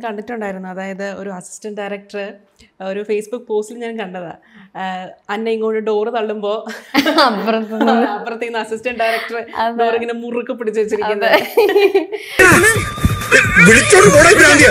കണ്ടിട്ടുണ്ടായിരുന്നു അതായത് ഒരു അസിസ്റ്റന്റ് ഡയറക്ടർ ഒരു ഫേസ്ബുക്ക് പോസ്റ്റിൽ ഞാൻ കണ്ടതാ ആഹ് അന്ന ഇങ്ങോട്ട് ഡോറ് തള്ളുമ്പോൾ അപ്പുറത്തുനിന്ന് അപ്പുറത്തേന്ന് അസിസ്റ്റന്റ് ഡയറക്ടർ ഡോർ ഇങ്ങനെ മുറുക്ക് പിടിച്ച് വെച്ചിരിക്കുന്നത് വിളിച്ചോണ്ട് പോടാ ഭ്രാന്തിയെ.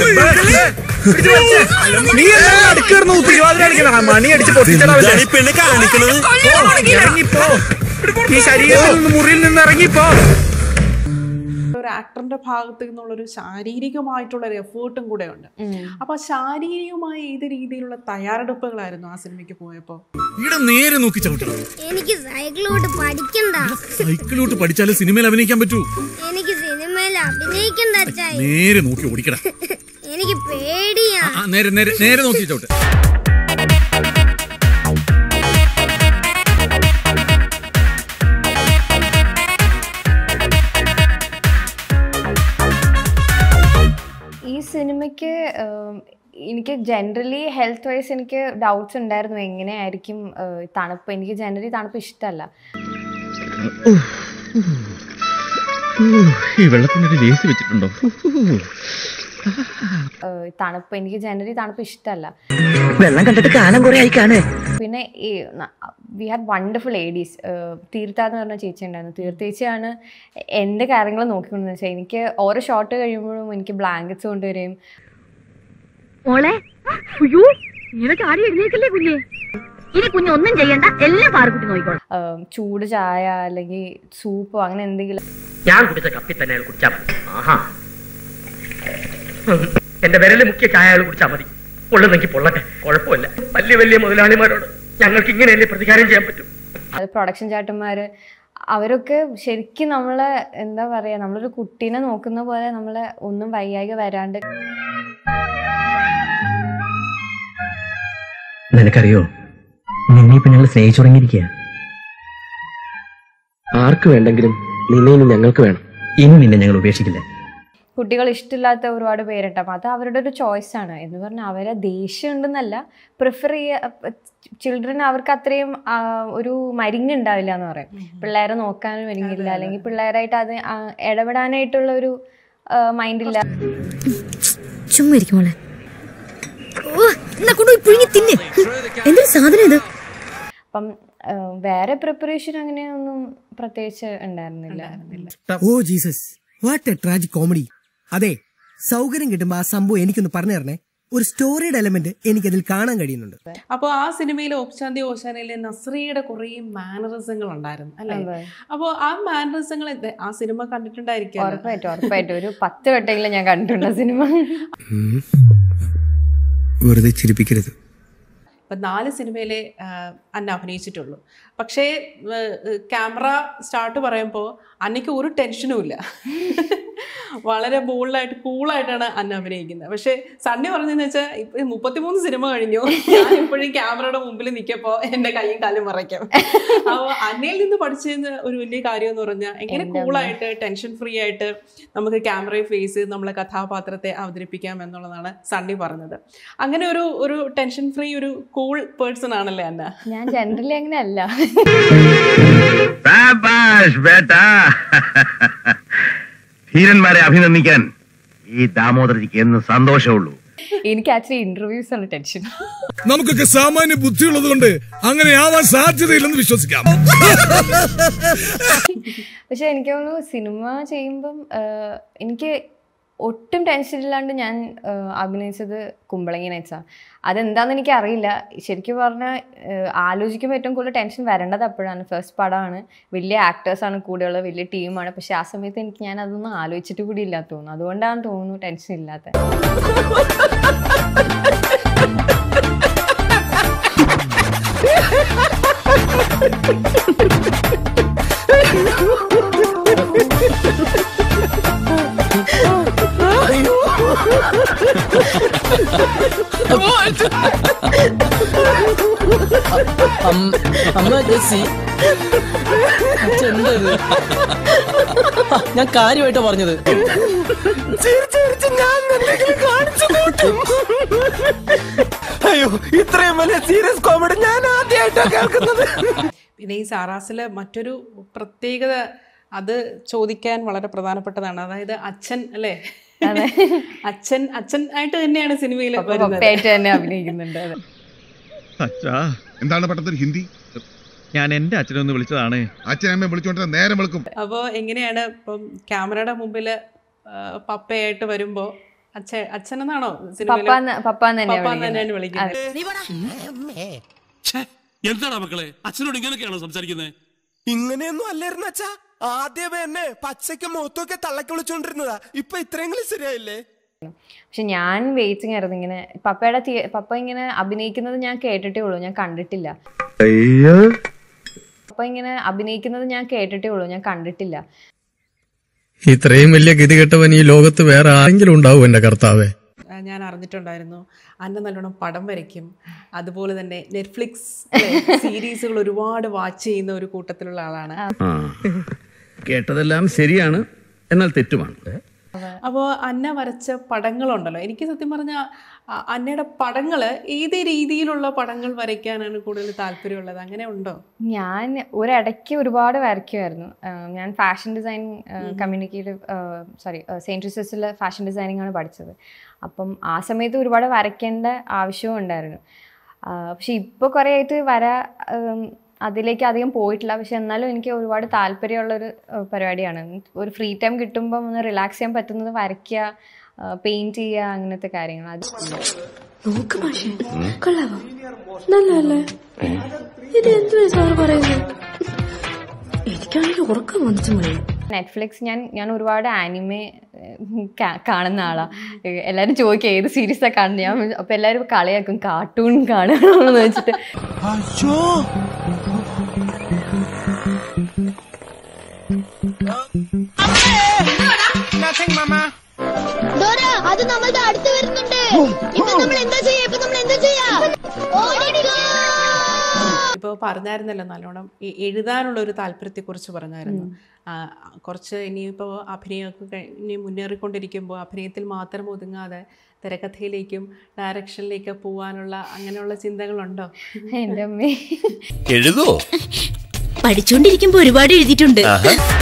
നീ എന്താ അടുക്കേറുന്നു തിരുവാതിര കളിക്കണ മണി അടിച്ച് പൊട്ടിച്ചടാ എന്താണ് ഈ പെണ്ണ് കാണിക്കണത് ഇറങ്ങിപ്പോ ഈ ശരീരത്തിൽ നിന്ന് മുറിയിൽ നിന്ന് ഇറങ്ങിപ്പോ ഒരു ആക്ടറിന്റെ ഭാഗത്ത് നിന്നുള്ളൊരു ശാരീരികമായിട്ടുള്ള ഒരു എഫേർട്ടും കൂടെ ഉണ്ട് അപ്പൊ ശാരീരികമായ ഏത് രീതിയിലുള്ള തയ്യാറെടുപ്പുകളായിരുന്നു ആ സിനിമയ്ക്ക് പോയപ്പോ ഇവിടെ നേരെ നോക്കി ചവിട്ടണം എനിക്ക് സൈക്കിളോട്ട് പഠിക്കണ്ട സൈക്കിളോട്ട് പഠിച്ചാലേ സിനിമയിൽ അഭിനയിക്കാൻ പറ്റൂ എനിക്ക് സിനിമയിൽ അഭിനയിക്കണ്ട അച്ചായി നേരെ നോക്കി ഓടിക്കടാ എനിക്ക് പേടിയാ ആ, നേരെ നേരെ നേരെ നോക്കി ചവിട്ട് ഈ സിനിമയ്ക്ക് ഉം, എനിക്ക് ജനറലി ഹെൽത്ത് വൈസ് എനിക്ക് ഡൗട്ട്സ് ഉണ്ടായിരുന്നു എങ്ങനെയായിരിക്കും ഏഹ്, തണുപ്പ് എനിക്ക് ജനറലി തണുപ്പ് ഇഷ്ടമല്ല ഈ വെള്ളത്തിനൊരു ലേസ് വെച്ചിട്ടുണ്ടോ ഏഹ്, തണുപ്പ് എനിക്ക് ജനറലി തണുപ്പ് ഇഷ്ടമല്ല വെള്ളം കണ്ടിട്ട് കാലം കുറെ ആയി കാണേ പിന്നെ ഈ we had wonderful ladies Theertha എന്ന് പറഞ്ഞ ചേച്ചി ഉണ്ടായിരുന്നു തീർത്ഥ ചേച്ചിയാണ് എൻ്റെ കാര്യങ്ങൾ നോക്കിക്കൊണ്ടെന്ന് വെച്ചാൽ എനിക്ക് ഓരോ ഷോട്ട് കഴിയുമ്പോഴും എനിക്ക് ബ്ലാങ്കറ്റ്സ് കൊണ്ടുവരികയും മോളെ അയ്യോ നിനക്ക് ആരും എഴുന്നേക്കില്ലേ കുഞ്ഞെ ഇനി കുഞ്ഞൊന്നും ചെയ്യണ്ട എല്ലാം പാറക്കുട്ടി നോക്കിക്കോളാം ഏഹ്, ചൂട് ചായ അല്ലെങ്കിൽ സൂപ്പോ അങ്ങനെ എന്തെങ്കിലും ഞാൻ കുടിച്ച കപ്പി തന്നെ അയാൾ കുടിച്ചാ മതി ആഹാ എന്റെ വിരല് മുക്കിയ ചായ അയാൾ കുടിച്ചാ മതി പൊള്ളുന്നെങ്കിൽ പൊള്ളട്ടെ കുഴപ്പമില്ല വലിയ വലിയ മുതലാളിമാരോട് ഞങ്ങൾക്ക് ഇങ്ങനെയല്ലേ പ്രതികാരം ചെയ്യാൻ പറ്റും അത് പ്രൊഡക്ഷൻ ചാട്ടന്മാർ അവരൊക്കെ ശരിക്കും നമ്മളെ എന്താ പറയുക നമ്മളൊരു കുട്ടീനെ നോക്കുന്ന പോലെ നമ്മളെ ഒന്നും വയ്യായ്ക വരാണ്ട് നിനക്കറിയോ നിന്നെ ഇപ്പൊ ഞങ്ങൾ സ്നേഹിച്ചു തുടങ്ങിയിരിക്കുക ആർക്ക് വേണ്ടെങ്കിലും നിന്നെ ഇനി ഞങ്ങൾക്ക് വേണം ഇനി നിന്നെ ഞങ്ങൾ ഉപേക്ഷിക്കില്ല കുട്ടികൾ ഇഷ്ടമില്ലാത്ത ഒരുപാട് പേരുണ്ടാവും അത് അവരുടെ ഒരു ചോയ്സ് ആണ് എന്ന് പറഞ്ഞാൽ അവരെ ദേഷ്യം ഉണ്ടെന്നല്ല പ്രിഫർ ചെയ്യുക ചിൽഡ്രൻ അവർക്ക് അത്രയും ആ, ഒരു മരിങ്ങ് ഉണ്ടാവില്ല എന്ന് പറയും പിള്ളേരെ നോക്കാനും മരിങ്ങില്ല അല്ലെങ്കിൽ പിള്ളേരായിട്ട് അത് ആ, ഇടപെടാനായിട്ടുള്ള ഒരു മൈൻഡില്ല ചുമ്മാ ഇരിക്കും മോളെ ഓ എന്നാ കൊണ്ടുപോയി പുഴുങ്ങി തിന്നെ എന്തൊരു സാധനം ഇത് അപ്പം ആ, വേറെ പ്രിപ്പറേഷൻ അങ്ങനെയൊന്നും പ്രത്യേകിച്ച് ഉണ്ടായിരുന്നില്ല oh Jesus what a tragic comedy അതെ സൗകര്യം കിട്ടുമ്പോ ആ സംഭവം എനിക്കൊന്ന് പറഞ്ഞു തരണേ ഒരു സ്റ്റോറിയുടെ എലമെന്റ് എനിക്കതിൽ കാണാൻ കഴിയുന്നുണ്ട് അപ്പോൾ ആ സിനിമയിലെ ഓപ്ശാന്തി ഓശാനയിലെ നസ്രിയുടെ കുറേ മാനറിസങ്ങൾ ഉണ്ടായിരുന്നു അല്ലേ അതെ. അപ്പോൾ ആ മാനറിസങ്ങൾ ആ സിനിമ കണ്ടിട്ടുണ്ടായിരിക്കും ഉറപ്പായിട്ടും ഉറപ്പായിട്ടും ഒരു പത്ത് വട്ടെങ്കിലും ഞാൻ കണ്ടിട്ടുണ്ട് ആ സിനിമ വെറുതെ ചിരിപ്പിക്കരുത് ഇപ്പം നാല് സിനിമയിലെ ആ, അന്ന അഭിനയിച്ചിട്ടുള്ളൂ പക്ഷേ ക്യാമറ സ്റ്റാർട്ട് പറയുമ്പോൾ അന്നയ്ക്ക് ഒരു ടെൻഷനും ഇല്ല വളരെ ബോൾഡായിട്ട് കൂളായിട്ടാണ് അന്ന അഭിനയിക്കുന്നത് പക്ഷേ സണ്ണി പറഞ്ഞതെന്ന് വെച്ചാൽ ഇപ്പം മുപ്പത്തിമൂന്ന് സിനിമ കഴിഞ്ഞു ഞാൻ ഇപ്പോഴും ക്യാമറയുടെ മുമ്പിൽ നിൽക്കപ്പോൾ എൻ്റെ കൈയും കാലും മറയ്ക്കാം അപ്പോൾ അന്നയിൽ നിന്ന് പഠിച്ചതെന്ന് ഒരു വലിയ കാര്യം എന്ന് പറഞ്ഞാൽ എങ്ങനെ കൂളായിട്ട് ടെൻഷൻ ഫ്രീ ആയിട്ട് നമുക്ക് ക്യാമറയെ ഫേസ് ചെയ്ത് നമ്മളെ കഥാപാത്രത്തെ അവതരിപ്പിക്കാം എന്നുള്ളതാണ് സണ്ണി പറഞ്ഞത് അങ്ങനെ ഒരു ഒരു ടെൻഷൻ ഫ്രീ ഒരു കൂൾ പേഴ്സൺ ആണല്ലേ അന്ന ഞാൻ ജനറലി അങ്ങനെ അല്ല സാബാഷ് ബേട്ടാ ധീരന്മാരെ അഭിനന്ദിക്കാൻ ഈ ദാമോദരജിക്ക് എന്ന് സന്തോഷമുള്ളൂ എനിക്ക് ആക്ച്വലി ഇന്റർവ്യൂസ് ആണ് ടെൻഷൻ നമുക്കൊക്കെ സാമാന്യ ബുദ്ധിയുള്ളത് കൊണ്ട് അങ്ങനെ ആവാൻ സാധ്യതയില്ലെന്ന് വിശ്വസിക്കാം പക്ഷെ എനിക്ക് തോന്നുന്നു സിനിമ ചെയ്യുമ്പം ആഹ്, എനിക്ക് ഒട്ടും ടെൻഷൻ ഇല്ലാണ്ട് ഞാൻ ആഹ്, അഭിനയിച്ചത് കുമ്പളങ്ങി നൈറ്റ്സാണ് അതെന്താണെന്ന് എനിക്ക് അറിയില്ല ശരിക്കും പറഞ്ഞാൽ ആലോചിക്കുമ്പോൾ ഏറ്റവും കൂടുതൽ ടെൻഷൻ വരേണ്ടത് അപ്പോഴാണ് ഫസ്റ്റ് പടമാണ് വലിയ ആക്ടേഴ്സാണ് കൂടെയുള്ള വലിയ ടീമാണ് പക്ഷെ ആ സമയത്ത് എനിക്ക് ഞാൻ അതൊന്നും ആലോചിച്ചിട്ട് കൂടി ഇല്ലാത്ത തോന്നുന്നു അതുകൊണ്ടാണ് തോന്നുന്നു ടെൻഷൻ ഇല്ലാത്ത അമ്മ ജെസ്സി എന്തത് ഞാൻ കാര്യമായിട്ടാ പറഞ്ഞത് അയ്യോ ഇത്രയും വലിയ സീരിയസ് കോമഡി ഞാൻ ആദ്യമായിട്ടാ കേൾക്കുന്നത് പിന്നെ ഈ സാറാസിലെ മറ്റൊരു പ്രത്യേകത അത് ചോദിക്കാൻ വളരെ പ്രധാനപ്പെട്ടതാണ് അതായത് അച്ഛൻ അല്ലേ അതെ അച്ഛൻ അച്ഛൻ ആയിട്ട് തന്നെയാണ് സിനിമയിൽ പപ്പ വരുന്നത് പപ്പയായിട്ട് തന്നെ അഭിനയിക്കുന്നുണ്ട് അതെ അച്ഛാ എന്താണ് പെട്ടെന്ന് ഹിന്ദി ഞാൻ എന്റെ അച്ഛനെ ഒന്ന് വിളിച്ചതാണ് അച്ഛനമ്മ വിളിച്ചോണ്ട് നേരം വിളിക്കും അപ്പോൾ എങ്ങനെയാണ് ഇപ്പം ക്യാമറയുടെ മുമ്പിൽ പപ്പയായിട്ട് വരുമ്പോൾ അച്ഛൻ അച്ഛനെന്നാണോ സിനിമയിൽ പപ്പാന്ന് പപ്പാന്ന് തന്നെയാ പപ്പാന്ന് തന്നെയാണ് വിളിക്കുന്നത്. വിളിക്കുന്നത് എന്താണ് മക്കളെ അച്ഛനോട് ഇങ്ങനെയൊക്കെയാണോ സംസാരിക്കുന്നത് ഇങ്ങനെയൊന്നും അല്ലായിരുന്നു അച്ഛാ ആദ്യമേ എന്നെ പച്ചയ്ക്ക് മുഖത്തൊക്കെ തള്ളക്കി വിളിച്ചോണ്ടിരുന്നതാ ഇപ്പൊ ഇത്രയെങ്കിലും ശരിയായില്ലേ പക്ഷെ ഞാൻ വെയിറ്റിംഗ് ആയിരുന്നു ഇങ്ങനെ പപ്പയുടെ തിയ- പപ്പ ഇങ്ങനെ അഭിനയിക്കുന്നത് ഞാൻ കേട്ടിട്ടേ ഉള്ളൂ ഞാൻ കണ്ടിട്ടില്ല പപ്പ ഇങ്ങനെ അഭിനയിക്കുന്നത് ഞാൻ കേട്ടിട്ടേ ഉള്ളൂ ഞാൻ കണ്ടിട്ടില്ല ഇത്രയും വലിയ ഗതികെട്ടവൻ ഈ ലോകത്ത് വേറെ ആരെങ്കിലും ഉണ്ടാവും എന്റെ കർത്താവേ ആ, ഞാൻ അറിഞ്ഞിട്ടുണ്ടായിരുന്നു അന്ന നല്ലോണം പടം വരയ്ക്കും അതുപോലെ തന്നെ നെറ്റ്ഫ്ലിക്സ് സീരീസുകൾ ഒരുപാട് വാച്ച് ചെയ്യുന്ന ഒരു കൂട്ടത്തിലുള്ള ആളാണ് കേട്ടതെല്ലാം ശരിയാണ് എന്നാൽ തെറ്റുമാണ് അപ്പോൾ അന്ന വരച്ച പടങ്ങളുണ്ടല്ലോ എനിക്ക് സത്യം പറഞ്ഞാൽ അന്നയുടെ പടങ്ങൾ ഏത് രീതിയിലുള്ള പടങ്ങൾ വരയ്ക്കാനാണ് കൂടുതൽ താല്പര്യമുള്ളത് അങ്ങനെ ഉണ്ടോ ഞാൻ ഒരിടയ്ക്ക് ഒരുപാട് വരയ്ക്കുമായിരുന്നു ആഹ് ഞാൻ fashion design communicative sorry saint റിസസിൽ ഫാഷൻ ഡിസൈനിങ് ആണ് പഠിച്ചത് അപ്പം ആ സമയത്ത് ഒരുപാട് വരയ്ക്കേണ്ട ആവശ്യവും ഉണ്ടായിരുന്നു ആഹ് പക്ഷെ ഇപ്പോൾ കുറേ ആയിട്ട് വര ഉം, അതിലേക്ക് അധികം പോയിട്ടില്ല പക്ഷെ എന്നാലും എനിക്ക് ഒരുപാട് താല്പര്യമുള്ളൊരു ആഹ് പരിപാടിയാണ് ഒരു ഫ്രീ ടൈം കിട്ടുമ്പം ഒന്ന് റിലാക്സ് ചെയ്യാൻ പറ്റുന്നത് വരയ്ക്കുക പെയിൻറ്റ് ചെയ്യുക അങ്ങനത്തെ കാര്യങ്ങൾ അത് നോക്ക് മാഷേ കൊള്ളാവോ നല്ലല്ലേ ഇത് എന്തുവാ സാറ് പറയുന്നത് എനിക്കാണെങ്കിൽ ഉറക്കം വന്നിട്ട് മതി നെറ്റ്ഫ്ലിക്സ് ഞാൻ ഞാൻ ഒരുപാട് ആനിമെ കാണുന്ന ആളാ ഏഹ് എല്ലാരും ചോദിക്കും ഏത് സീരീസാ കാണുന്നത് ഞാൻ അപ്പൊ എല്ലാരും കളിയാക്കും കാർട്ടൂൺ കാണണമെന്ന് വെച്ചിട്ട് അയ്യോ അത് നമ്മളുടെ അടുത്ത് വരുന്നുണ്ട് ഇപ്പൊ നമ്മൾ എന്താ ചെയ്യാ ഇപ്പൊ നമ്മൾ എന്താ ചെയ്യാ ഓടിക്കോ ഇപ്പോൾ പറഞ്ഞായിരുന്നല്ലോ നല്ലോണം ഈ എഴുതാനുള്ള ഒരു താല്പര്യത്തെക്കുറിച്ച് പറഞ്ഞായിരുന്നു ആ, കുറച്ച് ഇനിയിപ്പോൾ അഭിനയമൊക്കെ കഴിഞ്ഞ് മുന്നേറിക്കൊണ്ടിരിക്കുമ്പോൾ അഭിനയത്തിൽ മാത്രം ഒതുങ്ങാതെ തിരക്കഥയിലേക്കും ഡയറക്ഷനിലേക്ക് പോകാനുള്ള അങ്ങനെയുള്ള ചിന്തകളുണ്ടോ എൻ്റെ അമ്മേ എഴുതോ പഠിച്ചോണ്ടിരിക്കുമ്പോ ഒരുപാട് എഴുതിയിട്ടുണ്ട്